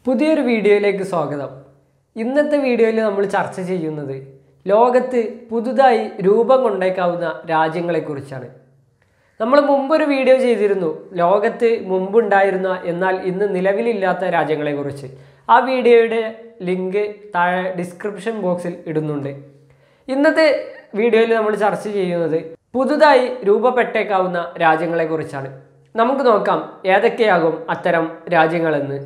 പുതിയൊരു വീഡിയോയിലേക്ക് സ്വാഗതം ഇന്നത്തെ വീഡിയോയിൽ നമ്മൾ ചർച്ച ചെയ്യുന്നത് ലോകത്ത് പുതുതായി രൂപം കൊണ്ടേക്കാവുന്ന രാജ്യങ്ങളെക്കുറിച്ചാണ് നമ്മൾ മുമ്പൊരു വീഡിയോ ചെയ്തിരുന്നു ലോകത്ത് മുമ്പുണ്ടായിരുന്ന എന്നാൽ ഇന്ന് നിലവിലില്ലാത്ത രാജ്യങ്ങളെക്കുറിച്ച് ആ വീഡിയോയുടെ ലിങ്ക് താഴെ ഡിസ്ക്രിപ്ഷൻ ബോക്സിൽ ഇടുന്നുണ്ട് ഇന്നത്തെ വീഡിയോയിൽ നമ്മൾ ചർച്ച ചെയ്യുന്നത് പുതുതായി രൂപപ്പെട്ടേക്കാവുന്ന രാജ്യങ്ങളെക്കുറിച്ചാണ് നമുക്ക് നോക്കാം ഏതൊക്കെയാകും അത്തരം രാജ്യങ്ങളെന്ന്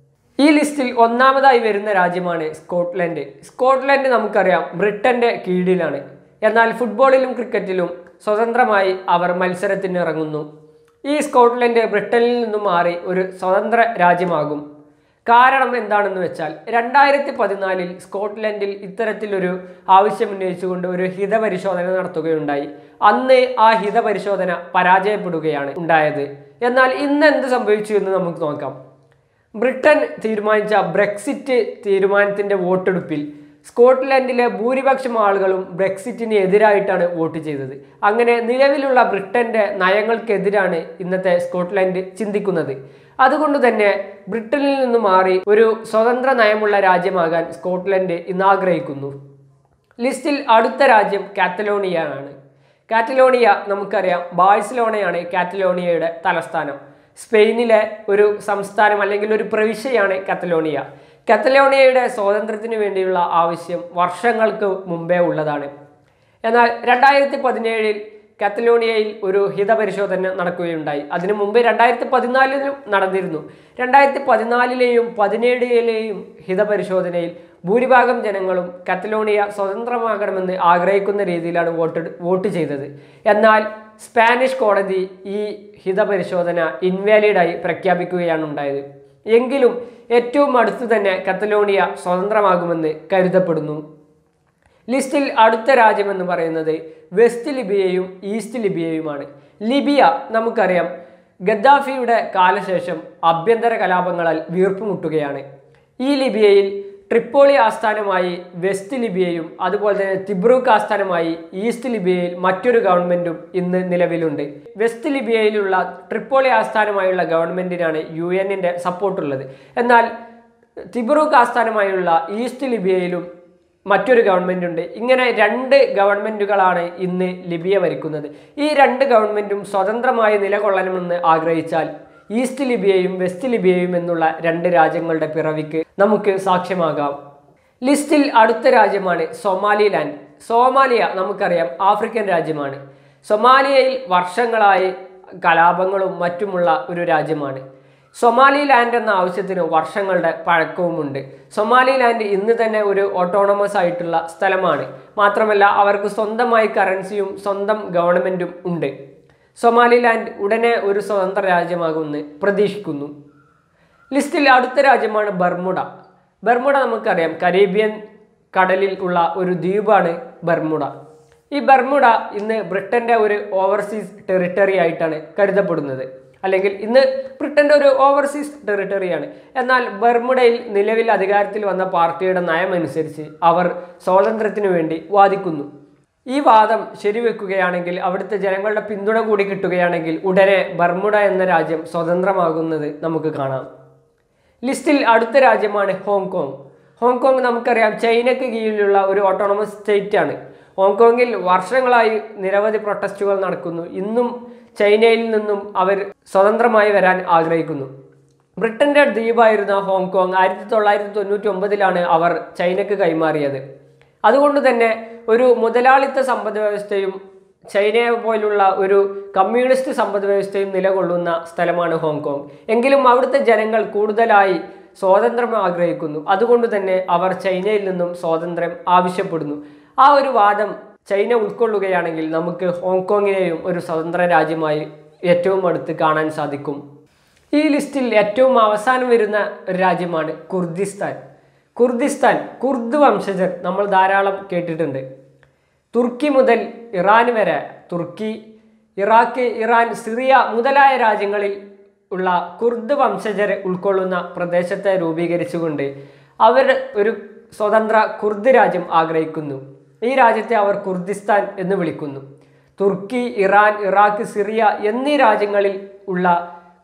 ഈ ലിസ്റ്റിൽ ഒന്നാമതായി വരുന്ന രാജ്യമാണ് സ്കോട്ട്ലൻഡ് സ്കോട്ട്ലൻഡ് നമുക്കറിയാം ബ്രിട്ടന്റെ കീഴിലാണ് എന്നാൽ ഫുട്ബോളിലും ക്രിക്കറ്റിലും സ്വതന്ത്രമായി അവർ മത്സരത്തിന് ഇറങ്ങുന്നു ഈ സ്കോട്ട്ലൻഡ് ബ്രിട്ടനിൽ നിന്നും മാറി ഒരു സ്വതന്ത്ര രാജ്യമാകും കാരണം എന്താണെന്ന് വെച്ചാൽ രണ്ടായിരത്തി പതിനാലിൽ സ്കോട്ട്ലൻഡിൽ ഇത്തരത്തിലൊരു ആവശ്യം ഉന്നയിച്ചുകൊണ്ട് ഒരു ഹിതപരിശോധന നടത്തുകയുണ്ടായി അന്ന് ആ ഹിതപരിശോധന പരാജയപ്പെടുകയാണ് ഉണ്ടായത് എന്നാൽ ഇന്ന് എന്ത് സംഭവിച്ചു എന്ന് നമുക്ക് നോക്കാം ബ്രിട്ടൻ തീരുമാനിച്ച ബ്രെക്സിറ്റ് തീരുമാനത്തിന്റെ വോട്ടെടുപ്പിൽ സ്കോട്ട്ലൻഡിലെ ഭൂരിപക്ഷം ആളുകളും ബ്രെക്സിറ്റിന് എതിരായിട്ടാണ് വോട്ട് ചെയ്തത് അങ്ങനെ നിലവിലുള്ള ബ്രിട്ടന്റെ നയങ്ങൾക്കെതിരാണ് ഇന്നത്തെ സ്കോട്ട്ലൻഡ് ചിന്തിക്കുന്നത് അതുകൊണ്ട് തന്നെ ബ്രിട്ടനിൽ നിന്ന് മാറി ഒരു സ്വതന്ത്ര നയമുള്ള രാജ്യമാകാൻ സ്കോട്ട്ലൻഡ് ഇന്ന് ആഗ്രഹിക്കുന്നു ലിസ്റ്റിൽ അടുത്ത രാജ്യം കാറ്റലോണിയയാണ് കാറ്റലോണിയ നമുക്കറിയാം ബാഴ്സലോണയാണ് കാറ്റലോണിയയുടെ തലസ്ഥാനം സ്പെയിനിലെ ഒരു സംസ്ഥാനം അല്ലെങ്കിൽ ഒരു പ്രവിശ്യയാണ് കാറ്റലോണിയ കാറ്റലോണിയയുടെ സ്വാതന്ത്ര്യത്തിന് വേണ്ടിയുള്ള ആവശ്യം വർഷങ്ങൾക്ക് മുമ്പേ ഉള്ളതാണ് എന്നാൽ രണ്ടായിരത്തി പതിനേഴിൽ കാറ്റലോണിയയിൽ ഒരു ഹിതപരിശോധന നടക്കുകയുണ്ടായി അതിനു മുമ്പ് രണ്ടായിരത്തി പതിനാലിലും നടന്നിരുന്നു രണ്ടായിരത്തി പതിനാലിലെയും പതിനേഴിലെയും ഹിതപരിശോധനയിൽ ഭൂരിഭാഗം ജനങ്ങളും കാറ്റലോണിയ സ്വതന്ത്രമാകണമെന്ന് ആഗ്രഹിക്കുന്ന രീതിയിലാണ് വോട്ട് വോട്ട് ചെയ്തത് എന്നാൽ സ്പാനിഷ് കോടതി ഈ ഹിതപരിശോധന ഇൻവാലിഡായി പ്രഖ്യാപിക്കുകയാണ് ഉണ്ടായത് എങ്കിലും ഏറ്റവും അടുത്ത് തന്നെ കത്തലോണിയ സ്വതന്ത്രമാകുമെന്ന് കരുതപ്പെടുന്നു ലിസ്റ്റിൽ അടുത്ത രാജ്യമെന്ന് പറയുന്നത് വെസ്റ്റ് ലിബിയയും ഈസ്റ്റ് ലിബിയയുമാണ് ലിബിയ നമുക്കറിയാം ഗദ്ദാഫിയുടെ കാലശേഷം ആഭ്യന്തര കലാപങ്ങളാൽ വീർപ്പുമുട്ടുകയാണ് ഈ ലിബിയയിൽ ട്രിപ്പോളി ആസ്ഥാനമായി വെസ്റ്റ് ലിബിയയും അതുപോലെ തന്നെ തിബ്രൂക്ക് ആസ്ഥാനമായി ഈസ്റ്റ് ലിബിയയിൽ മറ്റൊരു ഗവൺമെന്റും ഇന്ന് നിലവിലുണ്ട് വെസ്റ്റ് ലിബിയയിലുള്ള ട്രിപ്പോളി ആസ്ഥാനമായുള്ള ഗവൺമെന്റിനാണ് യു എന്നിന്റെ സപ്പോർട്ടുള്ളത് എന്നാൽ തിബ്രൂക്ക് ആസ്ഥാനമായുള്ള ഈസ്റ്റ് ലിബിയയിലും മറ്റൊരു ഗവൺമെന്റ് ഉണ്ട് ഇങ്ങനെ രണ്ട് ഗവൺമെന്റുകളാണ് ഇന്ന് ലിബിയ ഭരിക്കുന്നത് ഈ രണ്ട് ഗവൺമെന്റും സ്വതന്ത്രമായി നിലകൊള്ളണമെന്ന് ആഗ്രഹിച്ചാൽ ഈസ്റ്റ് ലിബിയയും വെസ്റ്റ് ലിബിയയും എന്നുള്ള രണ്ട് രാജ്യങ്ങളുടെ പിറവിക്ക് നമുക്ക് സാക്ഷ്യമാകാം ലിസ്റ്റിൽ അടുത്ത രാജ്യമാണ് സൊമാലിലാൻഡ് സോമാലിയ നമുക്കറിയാം ആഫ്രിക്കൻ രാജ്യമാണ് സൊമാലിയയിൽ വർഷങ്ങളായി കലാപങ്ങളും മറ്റുമുള്ള ഒരു രാജ്യമാണ് സൊമാലി ലാൻഡ് എന്ന ആവശ്യത്തിന് വർഷങ്ങളുടെ പഴക്കവുമുണ്ട് സൊമാലി ലാൻഡ് ഇന്ന് തന്നെ ഒരു ഓട്ടോണമസ് ആയിട്ടുള്ള സ്ഥലമാണ് മാത്രമല്ല അവർക്ക് സ്വന്തമായി കറൻസിയും സ്വന്തം ഗവൺമെൻറ്റും ഉണ്ട് സൊമാലിലാൻഡ് ഉടനെ ഒരു സ്വതന്ത്ര രാജ്യമാകുമെന്ന് പ്രതീക്ഷിക്കുന്നു ലിസ്റ്റിൽ അടുത്ത രാജ്യമാണ് ബർമുഡ ബർമുഡ നമുക്കറിയാം കരീബിയൻ കടലിൽ ഉള്ള ഒരു ദ്വീപാണ് ബർമുഡ ഈ ബർമുഡ ഇന്ന് ബ്രിട്ടന്റെ ഒരു ഓവർസീസ് ടെറിട്ടറി ആയിട്ടാണ് കരുതപ്പെടുന്നത് അല്ലെങ്കിൽ ഇന്ന് ബ്രിട്ടന്റെ ഒരു ഓവർസീസ് ടെറിട്ടറിയാണ് എന്നാൽ ബർമുഡയിൽ നിലവിൽ അധികാരത്തിൽ വന്ന പാർട്ടിയുടെ നയമനുസരിച്ച് അവർ സ്വാതന്ത്ര്യത്തിനു വേണ്ടി വാദിക്കുന്നു ഈ വാദം ശരിവെക്കുകയാണെങ്കിൽ അവിടുത്തെ ജനങ്ങളുടെ പിന്തുണ കൂടി കിട്ടുകയാണെങ്കിൽ ഉടനെ ബർമുഡ എന്ന രാജ്യം സ്വതന്ത്രമാകുന്നത് നമുക്ക് കാണാം ലിസ്റ്റിൽ അടുത്ത രാജ്യമാണ് ഹോങ്കോങ് ഹോങ്കോങ് നമുക്കറിയാം ചൈനയ്ക്ക് കീഴിലുള്ള ഒരു ഓട്ടോണമസ് സ്റ്റേറ്റ് ആണ് ഹോങ്കോങ്ങിൽ വർഷങ്ങളായി നിരവധി പ്രൊട്ടസ്റ്റുകൾ നടക്കുന്നു ഇന്നും ചൈനയിൽ നിന്നും അവർ സ്വതന്ത്രമായി വരാൻ ആഗ്രഹിക്കുന്നു ബ്രിട്ടന്റെ ദ്വീപായിരുന്ന ഹോങ്കോങ് ആയിരത്തി തൊള്ളായിരത്തി തൊണ്ണൂറ്റി ഒമ്പതിലാണ് അവർ ചൈനയ്ക്ക് കൈമാറിയത് അതുകൊണ്ട് തന്നെ ഒരു മുതലാളിത്ത സമ്പദ് വ്യവസ്ഥയും ചൈനയെ പോലുള്ള ഒരു കമ്മ്യൂണിസ്റ്റ് സമ്പദ് വ്യവസ്ഥയും നിലകൊള്ളുന്ന സ്ഥലമാണ് ഹോങ്കോങ് എങ്കിലും അവിടുത്തെ ജനങ്ങൾ കൂടുതലായി സ്വാതന്ത്ര്യം ആഗ്രഹിക്കുന്നു അതുകൊണ്ട് തന്നെ അവർ ചൈനയിൽ നിന്നും സ്വാതന്ത്ര്യം ആവശ്യപ്പെടുന്നു ആ ഒരു വാദം ചൈന ഉൾക്കൊള്ളുകയാണെങ്കിൽ നമുക്ക് ഹോങ്കോങ്ങിനെയും ഒരു സ്വതന്ത്ര രാജ്യമായി ഏറ്റവും അടുത്ത് കാണാൻ സാധിക്കും ഈ ലിസ്റ്റിൽ ഏറ്റവും അവസാനം വരുന്ന ഒരു രാജ്യമാണ് കുർദിസ്ഥാൻ കുർദിസ്ഥാൻ കുർദ് വംശജർ നമ്മൾ ധാരാളം കേട്ടിട്ടുണ്ട് തുർക്കി മുതൽ ഇറാൻ വരെ തുർക്കി ഇറാഖ് ഇറാൻ സിറിയ മുതലായ രാജ്യങ്ങളിൽ ഉള്ള കുർദ് വംശജരെ ഉൾക്കൊള്ളുന്ന പ്രദേശത്തെ രൂപീകരിച്ചുകൊണ്ട് അവർ ഒരു സ്വതന്ത്ര കുർദ് രാജ്യം ആഗ്രഹിക്കുന്നു ഈ രാജ്യത്തെ അവർ കുർദിസ്ഥാൻ എന്ന് വിളിക്കുന്നു തുർക്കി ഇറാൻ ഇറാഖ് സിറിയ എന്നീ രാജ്യങ്ങളിൽ ഉള്ള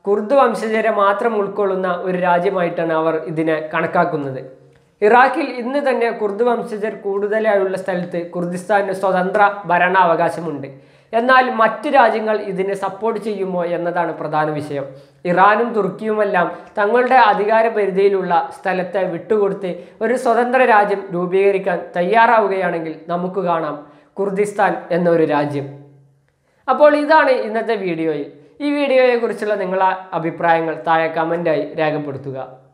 കുർദ് വംശജരെ മാത്രം ഉൾക്കൊള്ളുന്ന ഒരു രാജ്യമായിട്ടാണ് അവർ ഇതിനെ കണക്കാക്കുന്നത് ഇറാഖിൽ ഇന്ന് തന്നെ കുർദ് വംശജർ കൂടുതലായുള്ള സ്ഥലത്ത് കുർദിസ്ഥാന് സ്വതന്ത്ര ഭരണാവകാശമുണ്ട് എന്നാൽ മറ്റ് രാജ്യങ്ങൾ ഇതിനെ സപ്പോർട്ട് ചെയ്യുമോ എന്നതാണ് പ്രധാന വിഷയം ഇറാനും തുർക്കിയുമെല്ലാം തങ്ങളുടെ അധികാര പരിധിയിലുള്ള സ്ഥലത്തെ വിട്ടുകൊടുത്ത് ഒരു സ്വതന്ത്ര രാജ്യം രൂപീകരിക്കാൻ തയ്യാറാവുകയാണെങ്കിൽ നമുക്ക് കാണാം കുർദിസ്ഥാൻ എന്നൊരു രാജ്യം അപ്പോൾ ഇതാണ് ഇന്നത്തെ വീഡിയോയിൽ ഈ വീഡിയോയെക്കുറിച്ചുള്ള നിങ്ങളുടെ അഭിപ്രായങ്ങൾ താഴെ കമൻ്റായി രേഖപ്പെടുത്തുക